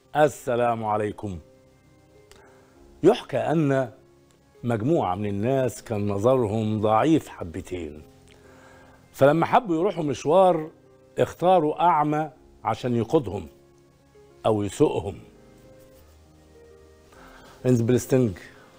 السلام عليكم يحكى أن مجموعة من الناس كان نظرهم ضعيف حبتين فلما حبوا يروحوا مشوار اختاروا أعمى عشان يقودهم أو يسوقهم انز بريستنج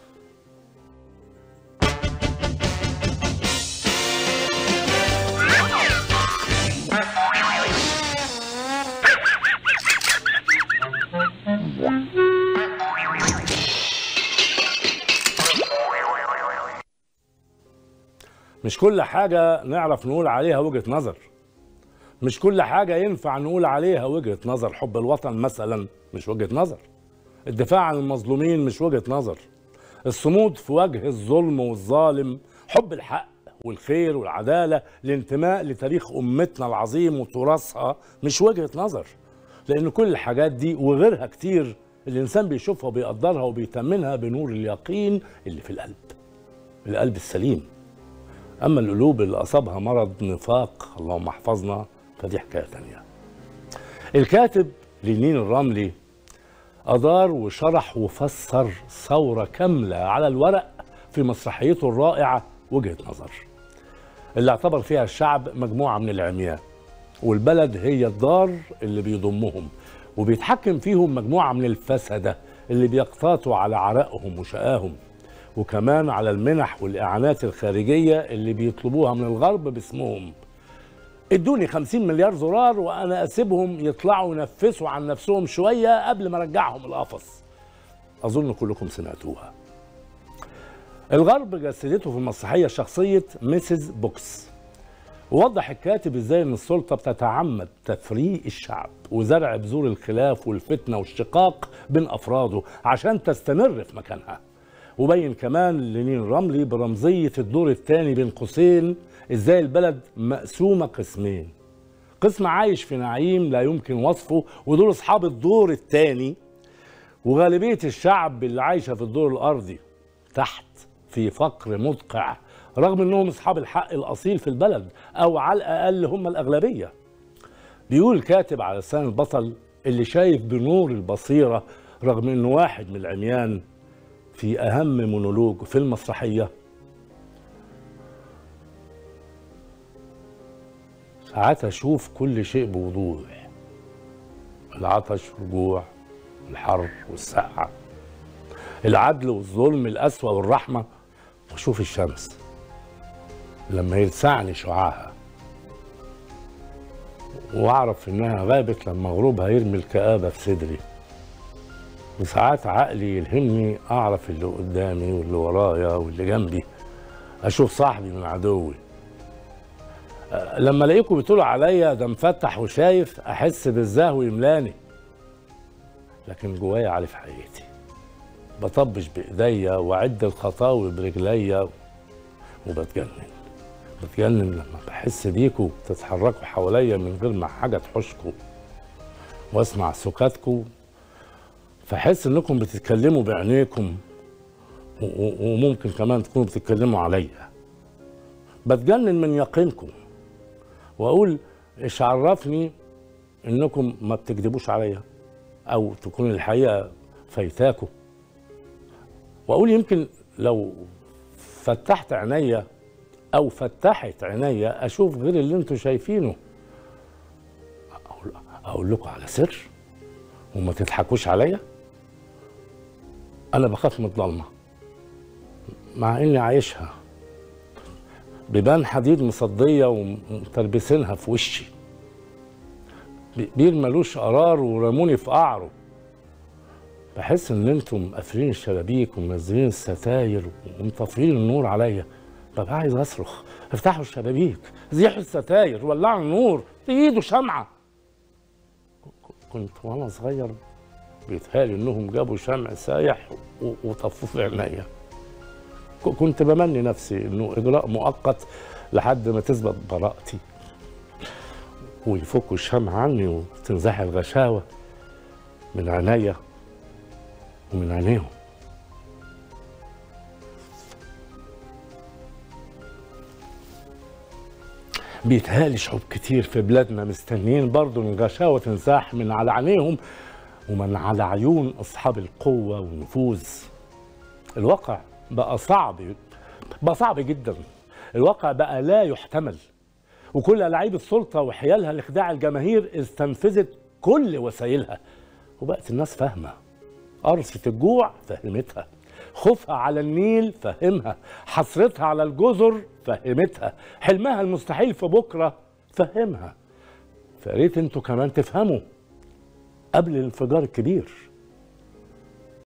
مش كل حاجة نعرف نقول عليها وجهة نظر مش كل حاجة ينفع نقول عليها وجهة نظر حب الوطن مثلا مش وجهة نظر الدفاع عن المظلومين مش وجهة نظر الصمود في وجه الظلم والظالم حب الحق والخير والعدالة الانتماء لتاريخ أمتنا العظيم وتراثها مش وجهة نظر لأن كل الحاجات دي وغيرها كتير الإنسان بيشوفها وبيقدرها وبيتمنها بنور اليقين اللي في القلب القلب السليم أما القلوب اللي أصابها مرض نفاق اللهم احفظنا فدي حكاية تانية الكاتب لينين الرملي أدار وشرح وفسر ثورة كاملة على الورق في مسرحيته الرائعة وجهة نظر اللي اعتبر فيها الشعب مجموعة من العمياء والبلد هي الدار اللي بيضمهم وبيتحكم فيهم مجموعة من الفسدة اللي بيقتاتوا على عرقهم وشقاهم وكمان على المنح والإعانات الخارجية اللي بيطلبوها من الغرب باسمهم ادوني 50 مليار دولار وانا اسيبهم يطلعوا ينفسوا عن نفسهم شويه قبل ما ارجعهم القفص اظن كلكم سمعتوها الغرب جسدته في المسرحيه شخصيه ميسيس بوكس ووضح الكاتب ازاي ان السلطه بتتعمد تفريق الشعب وزرع بذور الخلاف والفتنه والشقاق بين افراده عشان تستمر في مكانها وبين كمان لنين رملي برمزيه الدور الثاني بين قوسين ازاي البلد مقسومه قسمين قسم عايش في نعيم لا يمكن وصفه ودول اصحاب الدور الثاني وغالبيه الشعب اللي عايشه في الدور الارضي تحت في فقر مدقع رغم انهم اصحاب الحق الاصيل في البلد او على الاقل هم الاغلبيه بيقول الكاتب على لسان البطل اللي شايف بنور البصيره رغم انه واحد من العميان في اهم مونولوج في المسرحيه ساعات اشوف كل شيء بوضوح العطش والجوع الحر والسقعه العدل والظلم القسوه والرحمه واشوف الشمس لما يلسعني شعاعها واعرف انها غابت لما غروبها يرمي الكآبه في صدري وساعات عقلي يلهمني اعرف اللي قدامي واللي ورايا واللي جنبي اشوف صاحبي من عدوي لما الاقيكم بتقولوا عليا ده مفتح وشايف احس بالزهو يملاني لكن جوايا عارف حقيقتي بطبش بايديا واعد الخطاوي برجليا وبتجنن بتجنن لما بحس بيكوا بتتحركوا حواليا من غير ما حاجه تحوشكوا واسمع سكاتكوا فاحس انكم بتتكلموا بعينيكم وممكن كمان تكونوا بتتكلموا عليا بتجنن من يقينكم واقول ايش عرفني انكم ما بتكذبوش عليا او تكون الحقيقه فايتاكم واقول يمكن لو فتحت عينيا او فتحت عينيا اشوف غير اللي انتم شايفينه اقول اقول لكم على سر وما تضحكوش عليا انا بخاف من الضلمه مع اني عايشها بيبان حديد مصديه ومتربسينها في وشي بير ملوش قرار ورموني في قعره بحس ان انتم قافلين الشبابيك ومنزلين الستاير ومطفيين النور عليا ببقى عايز اصرخ افتحوا الشبابيك زيحوا الستاير ولعوا النور ايده شمعه كنت وانا صغير بيتهيألي انهم جابوا شمع سايح وطفوه في عينيا كنت بمني نفسي انه اجراء مؤقت لحد ما تثبت براءتي ويفكوا الشمع عني وتنزح الغشاوه من عينيا ومن عينيهم بيتهيألي شعوب كتير في بلادنا مستنيين برضه ان الغشاوه تنزاح من على عينيهم ومن على عيون أصحاب القوة والنفوذ الواقع بقى صعب بقى صعب جدا الواقع بقى لا يحتمل وكل لعيب السلطة وحيالها لإخداع الجماهير استنفذت كل وسائلها وبقت الناس فاهمة قرصة الجوع فهمتها خوفها على النيل فهمها حسرتها على الجزر فهمتها حلمها المستحيل في بكرة فهمها فريت انتوا كمان تفهموا قبل الانفجار الكبير